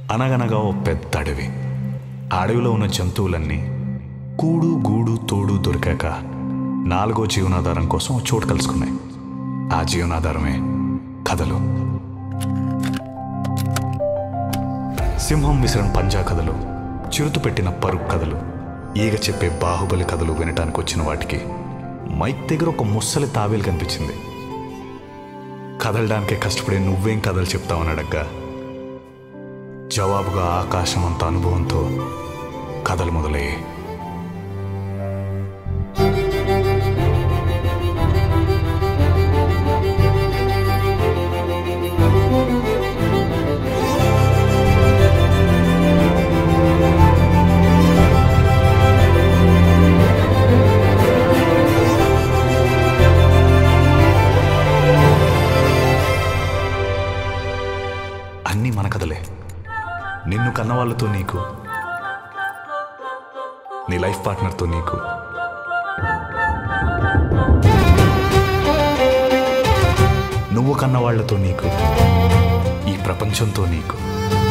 అనగనగా ఓ పెద్ద అడవి ఆ అడవిలో ఉన్న జంతువులన్నీ కూడు గూడు తోడు దొరికాక నాలుగో జీవనాధారం కోసం ఓ చోటు కలుసుకున్నాయి ఆ జీవనాధారమే కథలు సింహం విసిరిన పంజా కథలు చిరుత పెట్టిన పరుగు కథలు ఈగ చెప్పే బాహుబలి కథలు వినటానికి వచ్చిన వాటికి మైక్ దగ్గర ఒక ముస్సలి తావేలు కనిపించింది కదలడానికే కష్టపడే నువ్వేం కథలు చెప్తావని అడగ్గా జవాబుగా ఆకాశం అంత అనుభవంతో కథలు మొదలయ్యాయి అన్నీ మన కథలే నిన్ను కన్నవాళ్ళతో నీకు నీ లైఫ్ పార్ట్నర్తో నీకు నువ్వు కన్నవాళ్లతో నీకు ఈ ప్రపంచంతో నీకు